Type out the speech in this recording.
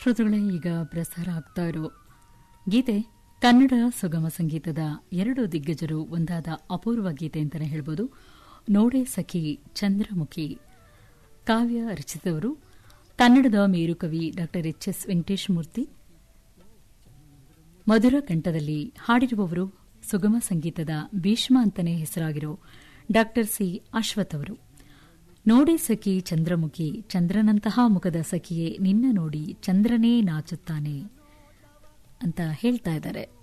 ಶ್ರೋತೃಗಳೇ ಈಗ ಪ್ರಸಾರ ಆಗ್ತಾ ಇರೋ ಗೀತೆ ಕನ್ನಡ ಸುಗಮ ಸಂಗೀತದ ಎರಡು ದಿಗ್ಗಜರು ಒಂದಾದ ಅಪೂರ್ವ ಗೀತೆ ಅಂತಲೇ ಹೇಳ್ಬೋದು ನೋಡೆ ಸಖಿ ಚಂದ್ರಮುಖಿ ಕಾವ್ಯ ರಚಿಸಿದವರು ಕನ್ನಡದ ಮೇರುಕವಿ ಡಾ ಎಚ್ ಎಸ್ ವೆಂಕಟೇಶ್ ಮೂರ್ತಿ ಮಧುರ ಕಂಠದಲ್ಲಿ ಹಾಡಿರುವವರು ಸುಗಮ ಸಂಗೀತದ ಭೀಷ್ಮ ಅಂತಲೇ ಹೆಸರಾಗಿರೋ ಡಾ ಸಿ ಅಶ್ವಥ್ ಅವರು ನೋಡಿ ಸಖಿ ಚಂದ್ರಮುಖಿ ಚಂದ್ರನಂತಹ ಮುಖದ ಸಖಿಯೇ ನಿನ್ನ ನೋಡಿ ಚಂದ್ರನೇ ನಾಚುತ್ತಾನೆ ಅಂತ ಹೇಳ್ತಾ ಇದ್ದಾರೆ